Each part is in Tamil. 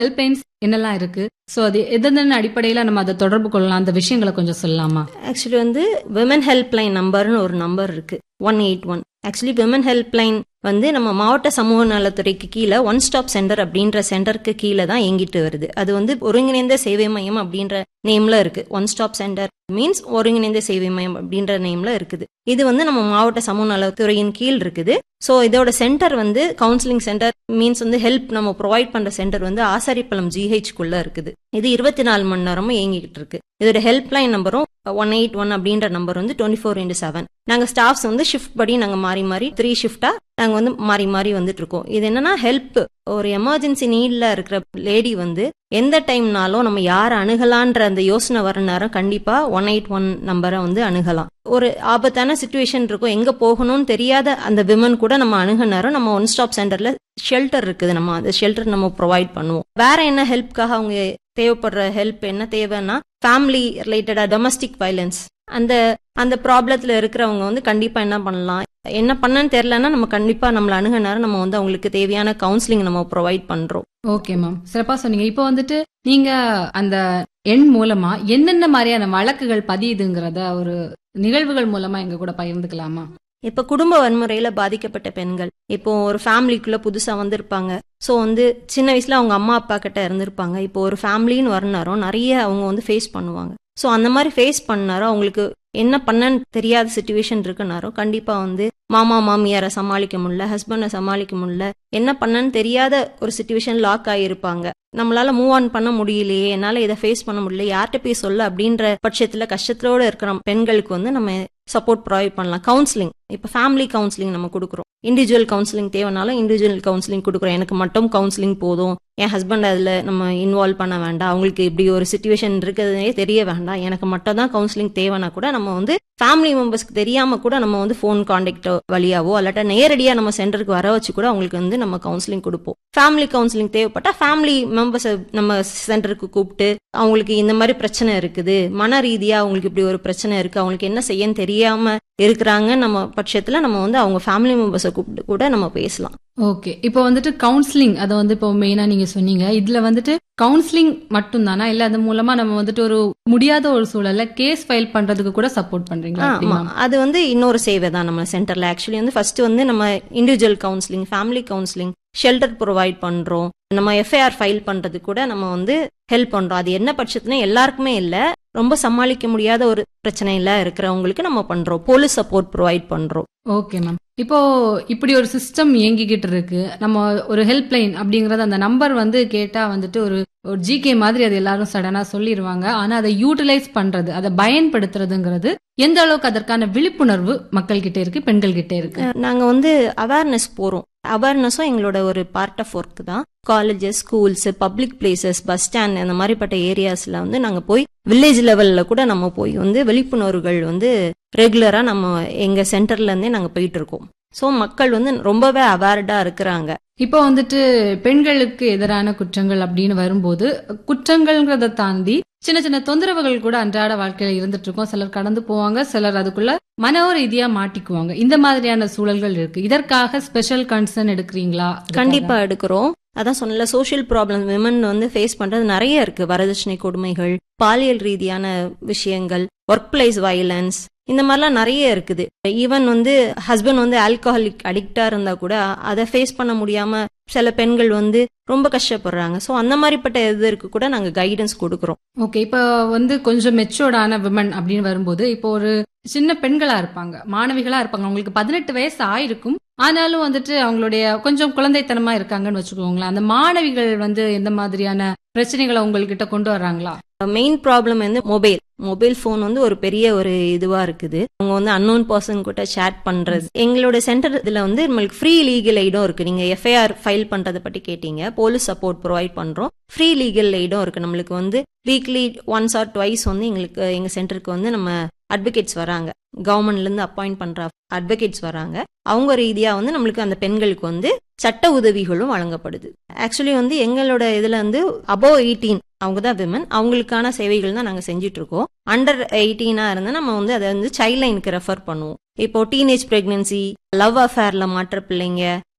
ஹெல்ப்லைன்ஸ் என்னெல்லாம் இருக்கு சோ அது எதெந்த அடிப்படையில நம்ம அதை தொடர்பு கொள்ளலாம் அந்த விஷயங்களை கொஞ்சம் சொல்லலாமா ஆக்சுவலி வந்து விமன் ஹெல்ப்லைன் நம்பர்னு ஒரு நம்பர் இருக்கு one eight one actually women helpline வந்து நம்ம மாவட்ட சமூக நலத்துறைக்கு கீழே ஒன் ஸ்டாப் சென்டர் அப்படின்ற சென்டருக்கு கீழே தான் இயங்கிட்டு வருது அது வந்து ஒருங்கிணைந்த சேவை மையம் அப்படின்ற நேம்ல இருக்கு ஒன் ஸ்டாப் சென்டர் மீன்ஸ் ஒருங்கிணைந்த சேவை மையம் அப்படின்ற நேம்ல இருக்குது இது வந்து நம்ம மாவட்ட சமூக நலத்துறையின் கீழ் இருக்குது ஸோ இதோட சென்டர் வந்து கவுன்சிலிங் சென்டர் மீன்ஸ் வந்து ஹெல்ப் நம்ம ப்ரொவைட் பண்ற சென்டர் வந்து ஆசாரிப்பள்ளம் ஜிஹெச் குள்ள இருக்குது இது இருபத்தி நாலு மணி நேரமும் இயங்கிட்டு இருக்கு இதோட ஹெல்ப்லைன் நம்பரும் ஒன் எயிட் ஒன் அப்படின்ற நம்பர் வந்து டுவெண்ட்டி ஃபோர் இன்டு செவன் நாங்க ஸ்டாஃப்ஸ் வந்து ஷிஃப்ட் படி நாங்க மாறி மாறி த்ரீ ஷிஃப்டா நாங்க வந்து மாறி மாறி வந்துட்டு இருக்கோம் இது என்னன்னா ஹெல்ப் ஒரு எமர்ஜென்சி நீட்ல இருக்கிற லேடி வந்து எந்த டைம்னாலும் நம்ம யாரை அணுகலான்ற அந்த யோசனை வர நேரம் கண்டிப்பா ஒன் எயிட் ஒன் நம்பரை வந்து அணுகலாம் ஒரு ஆபத்தான சுச்சுவேஷன் இருக்கும் எங்க போகணும்னு தெரியாத அந்த விமன் கூட நம்ம அணுக நேரம் நம்ம ஒன் ஸ்டாப் சென்டர்ல ஷெல்டர் இருக்குது நம்ம அந்த ஷெல்டர் நம்ம ப்ரொவைட் பண்ணுவோம் வேற என்ன ஹெல்ப்காக அவங்க தேவைப்படுற ஹெல்ப் என்ன தேவைன்னா ஃபேமிலி ரிலேட்டடா டொமஸ்டிக் வயலன்ஸ் அந்த அந்த ப்ராப்ளத்துல இருக்கிறவங்க வந்து கண்டிப்பா என்ன பண்ணலாம் என்ன பண்ணன்னு தெரியலன்னா நம்ம கண்டிப்பா நம்மள அணுக நேரம் நம்ம வந்து அவங்களுக்கு தேவையான கவுன்சிலிங் நம்ம ப்ரொவைட் பண்றோம் ஓகே மேம் சிறப்பா சொன்னீங்க இப்போ வந்துட்டு நீங்க அந்த எண் மூலமா என்னென்ன மாதிரியான வழக்குகள் பதியுதுங்கிறத ஒரு நிகழ்வுகள் மூலமா எங்க கூட பகிர்ந்துக்கலாமா இப்ப குடும்ப வன்முறையில பாதிக்கப்பட்ட பெண்கள் இப்போ ஒரு ஃபேமிலிக்குள்ள புதுசா வந்திருப்பாங்க ஸோ வந்து சின்ன வயசுல அவங்க அம்மா அப்பா கிட்ட இருந்திருப்பாங்க இப்போ ஒரு ஃபேமிலின்னு வரனாரும் நிறைய அவங்க வந்து ஃபேஸ் பண்ணுவாங்க ஸோ அந்த மாதிரி ஃபேஸ் பண்ணாரோ அவங்களுக்கு என்ன பண்ணன்னு தெரியாத சுச்சுவேஷன் இருக்குனாரோ கண்டிப்பா வந்து மாமா மாமியாரை சமாளிக்க முடியல ஹஸ்பண்டை சமாளிக்க முடியல என்ன பண்ணன்னு தெரியாத ஒரு சுச்சுவேஷன் லாக் ஆகியிருப்பாங்க நம்மளால மூவ் ஆன் பண்ண முடியலையே என்னால இதை ஃபேஸ் பண்ண முடியல யார்கிட்ட போய் சொல்ல அப்படின்ற பட்சத்துல கஷ்டத்தோட இருக்கிற பெண்களுக்கு வந்து நம்ம சப்போர்ட் ப்ரொவைட் பண்ணலாம் கவுன்சிலிங் இப்போ ஃபேமிலி கவுன்சிலிங் நம்ம கொடுக்குறோம் இண்டிவிஜுவல் கவுன்சிலிங் தேவைனாலும் இண்டிவிஜுவல் கவுன்சிலிங் கொடுக்குறோம் எனக்கு மட்டும் கவுன்சிலிங் போதும் என் ஹஸ்பண்ட் அதில் நம்ம இன்வால்வ் பண்ண வேண்டாம் அவங்களுக்கு இப்படி ஒரு சுச்சுவேஷன் இருக்கிறதுனே தெரிய வேண்டாம் எனக்கு மட்டும் தான் கவுன்சிலிங் தேவைன்னா கூட நம்ம வந்து ஃபேமிலி மெம்பர்ஸ்க்கு தெரியாம கூட நம்ம வந்து ஃபோன் கான்டாக்ட் வழியாவோ அல்லாட்டா நேரடியாக நம்ம சென்டருக்கு வர வச்சு கூட அவங்களுக்கு வந்து நம்ம கவுன்சிலிங் கொடுப்போம் ஃபேமிலி கவுன்சிலிங் தேவைப்பட்டா ஃபேமிலி மெம்பர்ஸை நம்ம சென்டருக்கு கூப்பிட்டு அவங்களுக்கு இந்த மாதிரி பிரச்சனை இருக்குது மன ரீதியா அவங்களுக்கு இப்படி ஒரு பிரச்சனை இருக்கு அவங்களுக்கு என்ன செய்யன்னு தெரியாம இருக்கிறாங்க நம்ம பட்சத்துல நம்ம வந்து அவங்க ஃபேமிலி மெம்பர்ஸை கூப்பிட்டு கூட நம்ம பேசலாம் ஓகே இப்போ வந்துட்டு கவுன்சிலிங் அதை வந்து இப்போ மெயினா நீங்க சொன்னீங்க இதுல வந்துட்டு கவுன்சிலிங் மட்டும் தானா இல்ல அது மூலமா நம்ம வந்துட்டு ஒரு முடியாத ஒரு சூழல்ல கேஸ் ஃபைல் பண்றதுக்கு கூட சப்போர்ட் பண்றீங்களா எப்படி ஆமா ma'am? அது வந்து இன்னொரு சேவை தான் நம்ம சென்டர்ல ஆக்சுவலி வந்து ஃபர்ஸ்ட் வந்து நம்ம individual counselling family counselling shelter provide பண்றோம் நம்ம எஃப்ஐஆர் ஃபைல் பண்றது கூட நம்ம வந்து ஹெல்ப் பண்றோம் அது என்ன பட்சத்துல எல்லாருக்குமே இல்ல ரொம்ப சமாளிக்க முடியாத ஒரு பிரச்சனையில இருக்கிறவங்களுக்கு நம்ம பண்றோம் போலீஸ் சப்போர்ட் ப்ரொவைட் பண்றோம் ஓகே மேம் இப்போ இப்படி ஒரு சிஸ்டம் இயங்கிக்கிட்டு இருக்கு நம்ம ஒரு ஹெல்ப் லைன் அப்படிங்கறது அந்த நம்பர் வந்து கேட்டா வந்துட்டு ஒரு ஒரு ஜிகே மாதிரி அது எல்லாரும் சடனா சொல்லிடுவாங்க ஆனா அதை யூட்டிலைஸ் பண்றது அதை பயன்படுத்துறதுங்கிறது எந்த அளவுக்கு அதற்கான விழிப்புணர்வு மக்கள் கிட்ட இருக்கு பெண்கள் கிட்ட இருக்கு அஹ் நாங்க வந்து அவேர்னஸ் போறோம் அவேர்னஸும் எங்களோட ஒரு பார்ட் ஆஃப் ஒர்க் தான் colleges schools public places bus stand அந்த மாதிரிப்பட்ட ஏரியாஸ்ல வந்து நாங்க போய் வில்லேஜ் லெவல்ல கூட நம்ம போய் வந்து விழிப்புணர்வுகள் வந்து ரெகுலரா நம்ம எங்க சென்டர்ல இருந்தே நாங்க போயிட்டு இருக்கோம் ஸோ மக்கள் வந்து ரொம்பவே அவேர்டா இருக்கிறாங்க இப்போ வந்துட்டு பெண்களுக்கு எதிரான குற்றங்கள் அப்படின்னு வரும்போது குற்றங்கள்ங்கிறத தாண்டி சின்ன சின்ன தொந்தரவுகள் கூட அன்றாட வாழ்க்கையில இருந்துட்டு இருக்கோம் சிலர் கடந்து போவாங்க சிலர் அதுக்குள்ள மனோ ரீதியா மாட்டிக்குவாங்க இந்த மாதிரியான சூழல்கள் இருக்கு இதற்காக ஸ்பெஷல் கன்சர்ன் எடுக்கிறீங்களா கண்டிப்பா எடுக்கிறோம் அதான் சொன்னல சோஷியல் ப்ராப்ளம் விமன் வந்து ஃபேஸ் பண்றது நிறைய இருக்கு வரதட்சணை கொடுமைகள் பாலியல் ரீதியான விஷயங்கள் ஒர்க் பிளேஸ் வயலன்ஸ் இந்த மாதிரிலாம் நிறைய இருக்குது ஈவன் வந்து ஹஸ்பண்ட் வந்து ஆல்கஹாலிக் அடிக்டா இருந்தா கூட அதை ஃபேஸ் பண்ண முடியாம சில பெண்கள் வந்து ரொம்ப கஷ்டப்படுறாங்க ஸோ அந்த மாதிரிப்பட்ட இதற்கு கூட நாங்க கைடன்ஸ் கொடுக்குறோம் ஓகே இப்போ வந்து கொஞ்சம் மெச்சோர்டான விமன் அப்படின்னு வரும்போது இப்போ ஒரு சின்ன பெண்களா இருப்பாங்க மாணவிகளா இருப்பாங்க அவங்களுக்கு பதினெட்டு வயசு ஆயிருக்கும் ஆனாலும் வந்துட்டு அவங்களுடைய கொஞ்சம் குழந்தைத்தனமா இருக்காங்கன்னு வச்சுக்கோங்களேன் அந்த மாணவிகள் வந்து எந்த மாதிரியான பிரச்சனைகளை உங்கள்கிட்ட கொண்டு வர்றாங்களா மெயின் ப்ராப்ளம் வந்து மொபைல் மொபைல் ஃபோன் வந்து ஒரு பெரிய ஒரு இதுவா இருக்குது அவங்க வந்து அன்னோன் பர்சன் கூட சேட் பண்றது எங்களோட சென்டர் இதுல வந்து நம்மளுக்கு ஃப்ரீ லீகல் எய்டும் இருக்கு நீங்க எஃப்ஐஆர் ஃபைல் பண்றதை பத்தி கேட்டீங்க போலீஸ் சப்போர்ட் ப்ரொவைட் பண்றோம் ஃப்ரீ லீகல் எய்டும் இருக்கு நம்மளுக்கு வந்து வீக்லி ஒன்ஸ் ஆர் ட்வைஸ் வந்து எங்களுக்கு எங்க சென்டருக்கு வந்து நம்ம அட்வொகேட்ஸ் வராங்க கவர்மெண்ட்ல இருந்து அப்பாயிண்ட் பண்ற அட்வொகேட்ஸ் வராங்க அவங்க ரீதியா வந்து நம்மளுக்கு அந்த பெண்களுக்கு வந்து சட்ட உதவிகளும் வழங்கப்படுது ஆக்சுவலி வந்து எங்களோட இதுல வந்து அபோவ் எயிட்டீன் அவங்க தான் விமன் அவங்களுக்கான சேவைகள் தான் நாங்கள் செஞ்சுட்டு இருக்கோம் அண்டர் எயிட்டீனா இருந்தால் நம்ம வந்து அதை வந்து சைல்ட் லைனுக்கு ரெஃபர் பண்ணுவோம் இப்போ டீனேஜ் பிரெக்னன்சி லவ் அஃபேர்ல மாற்ற பிள்ளைங்க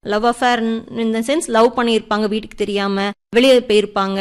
லவ் அஃபேர் இந்த சென்ஸ் லவ் பண்ணியிருப்பாங்க வீட்டுக்கு தெரியாம வெளியே போயிருப்பாங்க